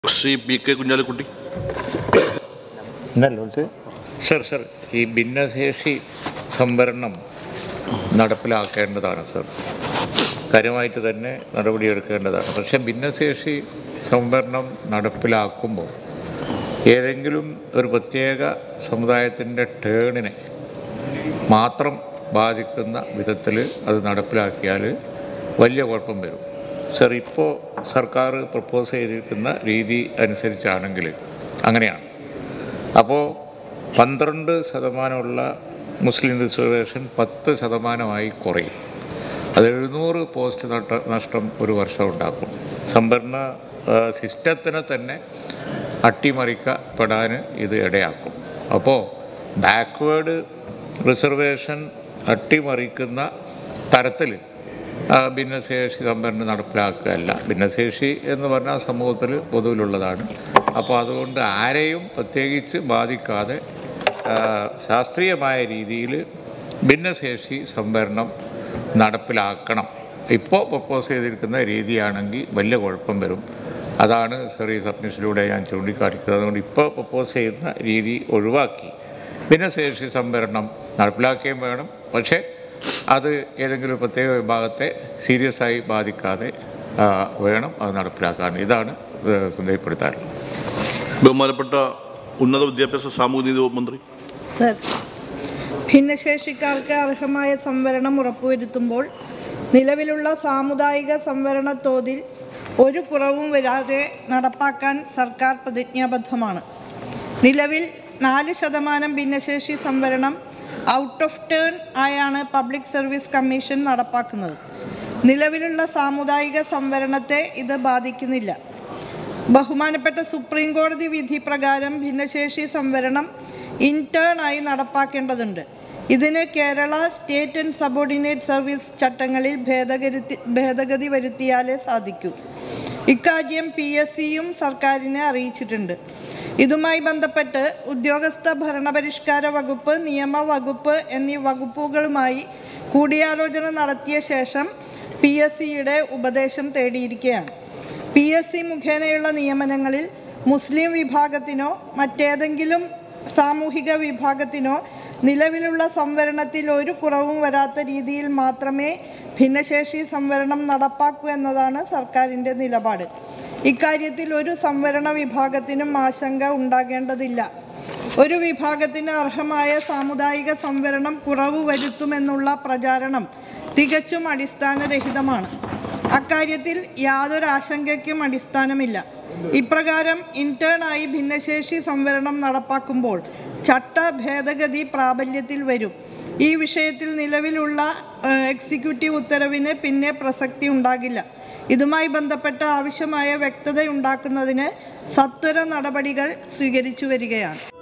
Shri P K Kunhalikutty എന്നല്ലോ sir sir ഈ ഭിന്നശേഷി സംവരണം നടപ്പിലാക്കേണ്ടതാണ് സർ കാര്യമായിട്ട് തന്നെ നടപടിയെടുക്കേണ്ടതാണ് പക്ഷേ ഭിന്നശേഷി സംവരണം നടപ്പിലാക്കുമ്പോൾ ഏതെങ്കിലും ഒരു പ്രത്യേക സമുദായത്തിൻ്റെ ടേണിനെ മാത്രം ബാധിക്കുന്ന വിധത്തിൽ അത് നടപ്പിലാക്കിയാൽ വലിയ കുഴപ്പം വരും സർ ഇപ്പോൾ സർക്കാർ പ്രപ്പോസ് ചെയ്തിരിക്കുന്ന രീതി അനുസരിച്ചാണെങ്കിൽ അങ്ങനെയാണ് അപ്പോൾ പന്ത്രണ്ട് ശതമാനമുള്ള മുസ്ലിം റിസർവേഷൻ പത്ത് ശതമാനമായി കുറയും അത് എഴുന്നൂറ് പോസ്റ്റ് നട്ട നഷ്ടം ഒരു വർഷം ഉണ്ടാക്കും സംഭരണ ആ, സിസ്റ്റത്തിനെ തന്നെ അട്ടിമറിക്കപ്പെടാൻ ഇത് ഇടയാക്കും അപ്പോൾ ബാക്ക്വേഡ് റിസർവേഷൻ അട്ടിമറിക്കുന്ന തരത്തിൽ ആ, ഭിന്നശേഷി സംവരണം നടപ്പിലാക്കുകയല്ല ഭിന്നശേഷി എന്ന് പറഞ്ഞാൽ സമൂഹത്തിൽ പൊതുവിലുള്ളതാണ് അപ്പോൾ അതുകൊണ്ട് ആരെയും പ്രത്യേകിച്ച് ബാധിക്കാതെ ആ, ശാസ്ത്രീയമായ രീതിയിൽ ഭിന്നശേഷി സംവരണം നടപ്പിലാക്കണം ഇപ്പോൾ പ്രപ്പോസ് ചെയ്തിരിക്കുന്ന രീതിയാണെങ്കിൽ വലിയ കുഴപ്പം വരും അതാണ് സർ ഈ സബ്മിഷനിലൂടെ ഞാൻ ചൂണ്ടിക്കാണിക്കുന്നത് അതുകൊണ്ട് ഇപ്പോൾ പ്രപ്പോസ് ചെയ്യുന്ന രീതി ഒഴിവാക്കി ഭിന്നശേഷി സംവരണം നടപ്പിലാക്കുകയും വേണം പക്ഷേ അത് ഏതെങ്കിലും ഒരു പ്രത്യേക വിഭാഗത്തെ സീരിയസ് ആയി ബാധിക്കാതെ ആ, വേണം അത് നടപ്പിലാക്കാൻ ഇതാണ് ഏഹ്, ശ്രദ്ധയിൽപ്പെടുത്താറുള്ളത് ബഹുമാനപ്പെട്ട ഉന്നത വിദ്യാഭ്യാസ സാമൂഹ്യ നീതി വകുപ്പ് മന്ത്രി സർ ഭിന്നശേഷിക്കാർക്ക് അർഹമായ സംവരണം ഉറപ്പുവരുത്തുമ്പോൾ നിലവിലുള്ള സാമുദായിക സംവരണ തോതിൽ ഒരു കുറവും വരാതെ നടപ്പാക്കാൻ സർക്കാർ പ്രതിജ്ഞാബദ്ധമാണ് നിലവിൽ നാല് ശതമാനം ഭിന്നശേഷി സംവരണം ഔട്ട് ഓഫ് ടേൺ ആയാണ് പബ്ലിക് സർവീസ് കമ്മീഷൻ നടപ്പാക്കുന്നത് നിലവിലുള്ള സാമുദായിക സംവരണത്തെ ഇത് ബാധിക്കുന്നില്ല ബഹുമാനപ്പെട്ട സുപ്രീം കോടതി വിധി പ്രകാരം ഭിന്നശേഷി സംവരണം ഇന്റേൺ ആയി നടപ്പാക്കേണ്ടതുണ്ട് ഇതിന് Kerala state and subordinate service ചട്ടങ്ങളിൽ ഭേദഗതി ഭേദഗതി വരുത്തിയാലേ സാധിക്കൂ ഇക്കാര്യം പി എസ് സിയും സർക്കാരിനെ അറിയിച്ചിട്ടുണ്ട് ഇതുമായി ബന്ധപ്പെട്ട് ഉദ്യോഗസ്ഥ ഭരണപരിഷ്കാര വകുപ്പ് നിയമ വകുപ്പ് എന്നീ വകുപ്പുകളുമായി കൂടിയാലോചന നടത്തിയ ശേഷം പി എസ് സിയുടെ ഉപദേശം തേടിയിരിക്കുകയാണ് പി എസ് സി മുഖേനയുള്ള നിയമനങ്ങളിൽ മുസ്ലിം വിഭാഗത്തിനോ മറ്റേതെങ്കിലും സാമൂഹിക വിഭാഗത്തിനോ നിലവിലുള്ള സംവരണത്തിൽ ഒരു കുറവും വരാത്ത രീതിയിൽ മാത്രമേ ഭിന്നശേഷി സംവരണം നടപ്പാക്കൂ എന്നതാണ് സർക്കാരിൻ്റെ നിലപാട് ഇക്കാര്യത്തിൽ ഒരു സംവരണ വിഭാഗത്തിനും ആശങ്ക ഉണ്ടാകേണ്ടതില്ല ഒരു വിഭാഗത്തിന് അർഹമായ സാമുദായിക സംവരണം കുറവ് വരുത്തുമെന്നുള്ള പ്രചാരണം തികച്ചും അടിസ്ഥാനരഹിതമാണ് അക്കാര്യത്തിൽ യാതൊരു ആശങ്കയ്ക്കും അടിസ്ഥാനമില്ല ഇപ്രകാരം ഇന്റേണായി ഭിന്നശേഷി സംവരണം നടപ്പാക്കുമ്പോൾ ചട്ട ഭേദഗതി പ്രാബല്യത്തിൽ വരും ഈ വിഷയത്തിൽ നിലവിലുള്ള ഏഹ്, എക്സിക്യൂട്ടീവ് ഉത്തരവിന് പിന്നെ പ്രസക്തി ഉണ്ടാകില്ല ഇതുമായി ബന്ധപ്പെട്ട ആവശ്യമായ വ്യക്തതയുണ്ടാക്കുന്നതിന് സത്വര നടപടികൾ സ്വീകരിച്ചു വരികയാണ്